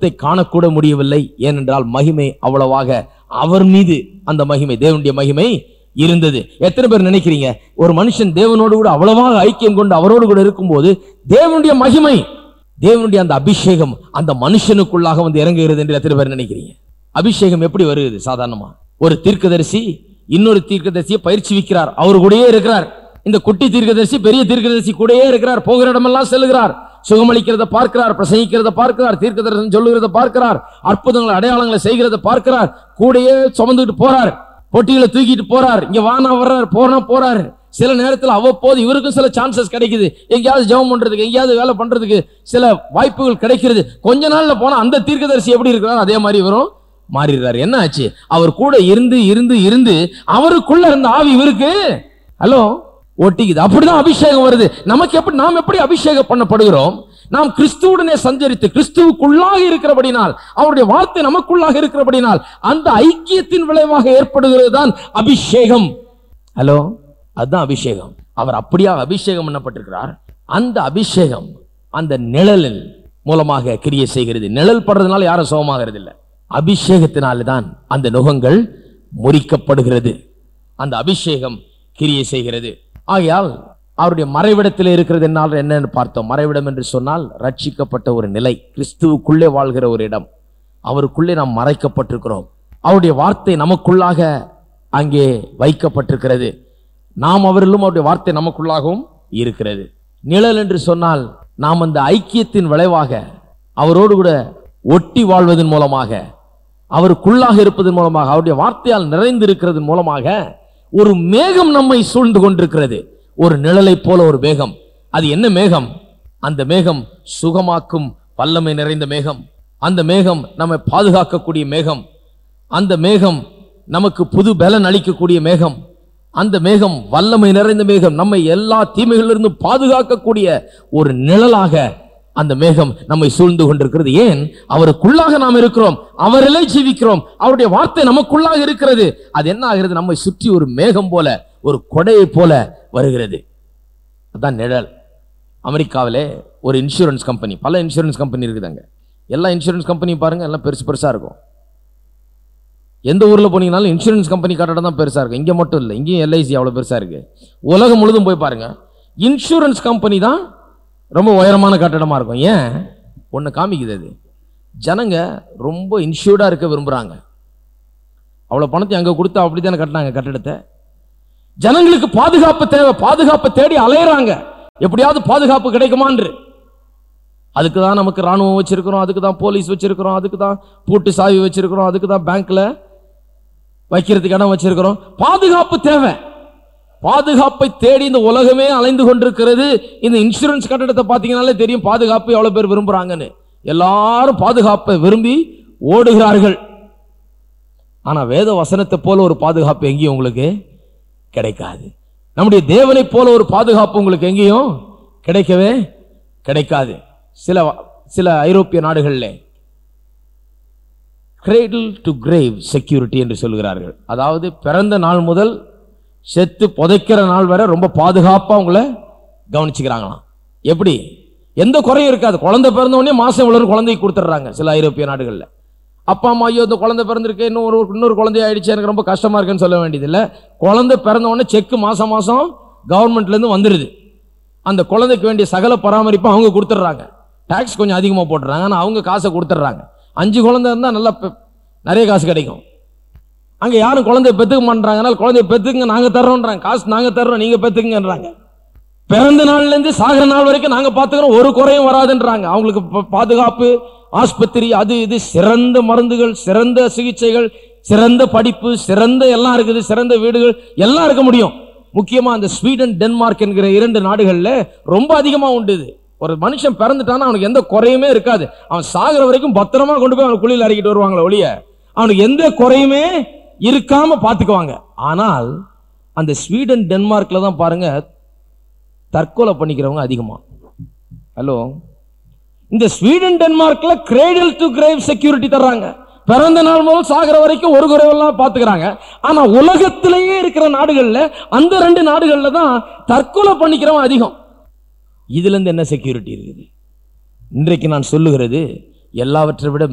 முகத்தை காணக்கூட முடியவில்லை ஏனென்றால் மகிமை அவ்வளவாக அவர் மீது அந்த மகிமை தேவனுடைய மகிமை இருந்தது எத்தனை பேர் நினைக்கிறீங்க ஒரு மனுஷன் தேவனோடு கூட அவ்வளவாக ஐக்கியம் கொண்டு அவரோடு கூட இருக்கும்போது தேவனுடைய மகிமை தேவனுடைய அந்த அபிஷேகம் அந்த மனுஷனுக்குள்ளாக வந்து இறங்குகிறது என்று எத்தனை பேர் நினைக்கிறீங்க அபிஷேகம் எப்படி வருகிறது சாதாரணமா ஒரு தீர்க்கதரிசி இன்னொரு தீர்க்கதரிசியை பயிற்சி வைக்கிறார் அவர் கூடயே இருக்கிறார் இந்த குட்டி தீர்க்கதரிசி பெரிய தீர்க்கதரிசி கூடயே இருக்கிறார் போகிற இடமெல்லாம் செல்லுகிறார் சுகமளிக்கிறத பார்க்கிறார் பிரசங்கிக்கிறத பார்க்கிறார் தீர்க்கதரிசனம் சொல்லுகிறத பார்க்கிறார் அற்புதங்களை அடையாளங்களை செய்கிறத பார்க்கிறார் கூடயே சுமந்துட்டு போறார் பொட்டிகளை தூக்கிட்டு போறார் இங்க வானா வர்றார் போனா போறாரு சில நேரத்தில் அவ்வப்போது இவருக்கும் சில சான்சஸ் கிடைக்குது எங்கேயாவது ஜெபம் பண்றதுக்கு எங்கேயாவது வேலை பண்றதுக்கு சில வாய்ப்புகள் கிடைக்கிறது கொஞ்ச நாள்ல போனா அந்த தீர்க்கதரிசி எப்படி இருக்கிறார் அதே மாதிரி இவரும் மாறிடுறாரு என்ன ஆச்சு அவர் கூட இருந்து இருந்து இருந்து அவருக்குள்ள இருந்த ஆவி இவருக்கு ஹலோ ஒட்டிக்குது அப்படிதான் அபிஷேகம் வருது நமக்கு எப்படி நாம் எப்படி அபிஷேகம் பண்ணப்படுகிறோம் நாம் கிறிஸ்துவுடனே சஞ்சரித்து கிறிஸ்துவுக்குள்ளாக இருக்கிறபடினால் அவருடைய வார்த்தை நமக்குள்ளாக இருக்கிறபடினால் அந்த ஐக்கியத்தின் விளைவாக ஏற்படுகிறது தான் அபிஷேகம் ஹலோ அதுதான் அபிஷேகம் அவர் அப்படியாக அபிஷேகம் பண்ணப்பட்டிருக்கிறார் அந்த அபிஷேகம் அந்த நிழலில் மூலமாக கிரியை செய்கிறது நிழல் படுறதுனால யாரும் சுகமாகிறது இல்லை அபிஷேகத்தினால தான் அந்த நுகங்கள் முறிக்கப்படுகிறது அந்த அபிஷேகம் கிரியை செய்கிறது ஆகையால் அவருடைய மறைவிடத்தில் இருக்கிறது என்னால் என்னன்னு பார்த்தோம் மறைவிடம் என்று சொன்னால் ரட்சிக்கப்பட்ட ஒரு நிலை கிறிஸ்துவுக்குள்ளே வாழ்கிற ஒரு இடம் அவருக்குள்ளே நாம் மறைக்கப்பட்டிருக்கிறோம் அவருடைய வார்த்தை நமக்குள்ளாக அங்கே வைக்கப்பட்டிருக்கிறது நாம் அவரிலும் அவருடைய வார்த்தை நமக்குள்ளாகவும் இருக்கிறது நிழல் என்று சொன்னால் நாம் அந்த ஐக்கியத்தின் விளைவாக அவரோடு கூட ஒட்டி வாழ்வதன் மூலமாக அவருக்குள்ளாக இருப்பதன் மூலமாக அவருடைய வார்த்தையால் நிறைந்து இருக்கிறது மூலமாக ஒரு மேகம் நம்மை சூழ்ந்து கொண்டிருக்கிறது ஒரு நிழலைப் போல ஒரு மேகம் அது என்ன மேகம் அந்த மேகம் சுகமாக்கும் வல்லமை நிறைந்த மேகம் அந்த மேகம் நம்மை பாதுகாக்கக்கூடிய மேகம் அந்த மேகம் நமக்கு புது பலன் அளிக்கக்கூடிய மேகம் அந்த மேகம் வல்லமை நிறைந்த மேகம் நம்மை எல்லா தீமைகளிலிருந்து பாதுகாக்கக்கூடிய ஒரு நிழலாக அந்த மேகம் நம்மை சூழ்ந்து கொண்டிருக்கிறது ஏன் அவருக்குள்ளாக நாம் இருக்கிறோம் அவரிலே ஜீவிக்கிறோம் அவருடைய வார்த்தை நமக்குள்ளாக இருக்கிறது அது என்ன ஆகிறது நம்மை சுற்றி ஒரு மேகம் போல ஒரு கொடையை போல வருகிறது அதான் நிழல் அமெரிக்காவிலே ஒரு இன்சூரன்ஸ் கம்பெனி பல இன்சூரன்ஸ் கம்பெனி இருக்குதாங்க எல்லா இன்சூரன்ஸ் கம்பெனி பாருங்க எல்லாம் பெருசு பெருசா இருக்கும் எந்த ஊர்ல போனீங்கனாலும் இன்சூரன்ஸ் கம்பெனி கட்டடம் தான் பெருசா இருக்கும் இங்க மட்டும் இல்லை இங்கேயும் எல்ஐசி அவ்வளவு பெருசா இருக்கு உலகம் முழுதும் போய் பாருங்க இன்சூரன்ஸ் கம்பெனி தான் ரொம்ப உயரமான கட்டடமா இருக்கும் ஏன் ஒன்று காமிக்குது அது ஜனங்க ரொம்ப இன்சூர்டா இருக்க விரும்புறாங்க அவ்வளோ பணத்தை அங்கே கொடுத்து அப்படி தானே கட்டினாங்க கட்டடத்தை ஜனங்களுக்கு பாதுகாப்பு தேவை பாதுகாப்பை தேடி அலையறாங்க எப்படியாவது பாதுகாப்பு கிடைக்குமான்று அதுக்கு தான் நமக்கு ராணுவம் வச்சிருக்கிறோம் அதுக்கு தான் போலீஸ் வச்சிருக்கிறோம் அதுக்கு தான் பூட்டு சாவி வச்சிருக்கிறோம் அதுக்கு தான் பேங்க்ல வைக்கிறதுக்கு இடம் வச்சிருக்கிறோம் பாதுகாப்பு தேவை பாதுகாப்பை தேடி இந்த உலகமே அலைந்து கொண்டிருக்கிறது இந்த இன்சூரன்ஸ் கட்டடத்தை பார்த்தீங்கன்னாலே தெரியும் பாதுகாப்பு எவ்வளவு பேர் விரும்புறாங்கன்னு எல்லாரும் பாதுகாப்பை விரும்பி ஓடுகிறார்கள் ஆனா வேத வசனத்தை போல ஒரு பாதுகாப்பு எங்கேயும் உங்களுக்கு கிடைக்காது நம்முடைய தேவனைப் போல ஒரு பாதுகாப்பு உங்களுக்கு எங்கேயும் கிடைக்கவே கிடைக்காது சில சில ஐரோப்பிய நாடுகளில் கிரேடில் டு கிரேவ் செக்யூரிட்டி என்று சொல்கிறார்கள் அதாவது பிறந்த நாள் முதல் செத்து புதைக்கிற நாள் வரை ரொம்ப பாதுகாப்பா உங்களை கவனிச்சுக்கிறாங்களாம் எப்படி எந்த குறையும் இருக்காது குழந்தை பிறந்த உடனே மாசம் இவ்வளவு குழந்தைக்கு கொடுத்துட்றாங்க சில ஐரோப்பிய நாடுகளில் அப்பா அம்மா ஐயோ இந்த குழந்தை பிறந்திருக்கு இன்னும் ஒரு இன்னொரு குழந்தை ஆயிடுச்சு எனக்கு ரொம்ப கஷ்டமா இருக்குன்னு சொல்ல வேண்டியதில்லை குழந்தை பிறந்த உடனே செக் மாசம் மாசம் கவர்மெண்ட்ல இருந்து வந்துடுது அந்த குழந்தைக்கு வேண்டிய சகல பராமரிப்பு அவங்க கொடுத்துட்றாங்க டாக்ஸ் கொஞ்சம் அதிகமாக போட்டுறாங்க ஆனால் அவங்க காசை கொடுத்துட்றாங்க அஞ்சு குழந்தை இருந்தால் நல்லா பெ- நிறைய காசு கிடைக்கும் அங்கே யாரும் குழந்தைய பெற்றுக்க மாட்டாங்க குழந்தைய பெற்றுக்குங்க நாங்கள் தர்றோன்றாங்க காசு நாங்கள் தர்றோம் நீங்கள் பெற்றுக்குங்கன்றாங்க பிறந்த நாள்ல இருந்து சாகிற நாள் வரைக்கும் நாங்க பாத்துக்கிறோம் ஒரு குறையும் வராதுன்றாங்க அவங்களுக்கு ப- பாதுகாப்பு ஆஸ்பத்திரி அது இது சிறந்த மருந்துகள் சிறந்த சிகிச்சைகள் சிறந்த படிப்பு சிறந்த எல்லாம் இருக்குது சிறந்த வீடுகள் எல்லாம் இருக்க முடியும் முக்கியமா அந்த ஸ்வீடன் டென்மார்க் என்கிற இரண்டு நாடுகள்ல ரொம்ப அதிகமா உண்டு இது ஒரு மனுஷன் பிறந்துட்டான்னா அவனுக்கு எந்த குறையுமே இருக்காது அவன் சாகிற வரைக்கும் பத்திரமா கொண்டு போய் அவன் குழியில் இறக்கிட்டு வருவாங்களே ஒழிய அவனுக்கு எந்த குறையுமே இருக்காம பாத்துக்குவாங்க ஆனால் அந்த ஸ்வீடன் டென்மார்க்ல தான் பாருங்க தற்கொலை பண்ணிக்கிறவங்க அதிகமா ஹலோ இந்த ஸ்வீடன் டென்மார்க்ல கிரேடல் டு கிரேவ் செக்யூரிட்டி தர்றாங்க பிறந்த நாள் முதல் சாகிற வரைக்கும் ஒரு குறைவெல்லாம் பாத்துக்கிறாங்க ஆனா உலகத்திலேயே இருக்கிற நாடுகள்ல அந்த ரெண்டு நாடுகள்ல தான் தற்கொலை பண்ணிக்கிறவன் அதிகம் இதுல இருந்து என்ன செக்யூரிட்டி இருக்குது இன்றைக்கு நான் சொல்லுகிறது எல்லாவற்றை விட